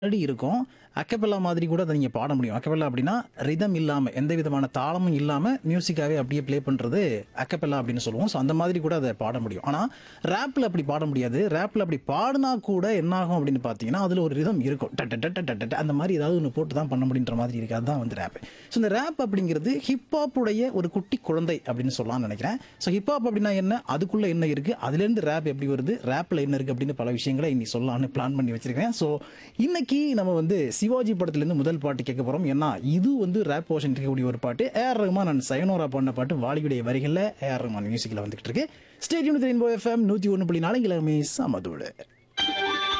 melody இருக்கும் அக்கபெல்லா மாதிரி கூட அதை நீங்கள் பாட முடியும் அக்கபெல்லா அப்படின்னா ரிதம் இல்லாமல் எந்த விதமான தாளமும் இல்லாமல் மியூசிக்காகவே அப்படியே ப்ளே பண்ணுறது அக்கபெல்லா அப்படின்னு சொல்லுவோம் ஸோ அந்த மாதிரி கூட அதை பாட முடியும் ஆனால் ரேப்பில் அப்படி பாட முடியாது ரேப்பில் அப்படி பாடினா கூட என்ன ஆகும் அப்படின்னு பார்த்தீங்கன்னா அதில் ஒரு ரிதம் இருக்கும் டட் டட் டட் டட் டட் அந்த மாதிரி ஏதாவது ஒன்று போட்டு தான் பண்ண முடியுன்ற மாதிரி இருக்குது அதுதான் வந்து ரேப் ஸோ இந்த ரேப் அப்படிங்கிறது ஹிப்ஹாப்புடைய ஒரு குட்டி குழந்தை அப்படின்னு சொல்லலாம்னு நினைக்கிறேன் ஸோ ஹிப்ஹாப் அப்படின்னா என்ன அதுக்குள்ளே என்ன இருக்குது அதுலேருந்து ரேப் எப்படி வருது ரேப்பில் என்ன இருக்குது அப்படின்னு பல விஷயங்களை இன்னைக்கு சொல்லலாம்னு பிளான் பண்ணி வச்சிருக்கேன் ஸோ இன்னைக்கு நம்ம வந்து சிவாஜி படத்துலேருந்து முதல் பாட்டு கேட்க போகிறோம் ஏன்னா இது வந்து ரேப் போர்ஷன் இருக்கக்கூடிய ஒரு பாட்டு ஏஆர் ரஹ்மான் நான் சயனோரா பண்ண பாட்டு வாலியுடைய வரிகளில் ஏஆர் ரஹ்மான் மியூசிக்கில் வந்துகிட்டு இருக்கு ஸ்டேடியம் ரெயின்போ எஃப்எம் நூற்றி ஒன்று புள்ளி நாலு கிழமை சமதோடு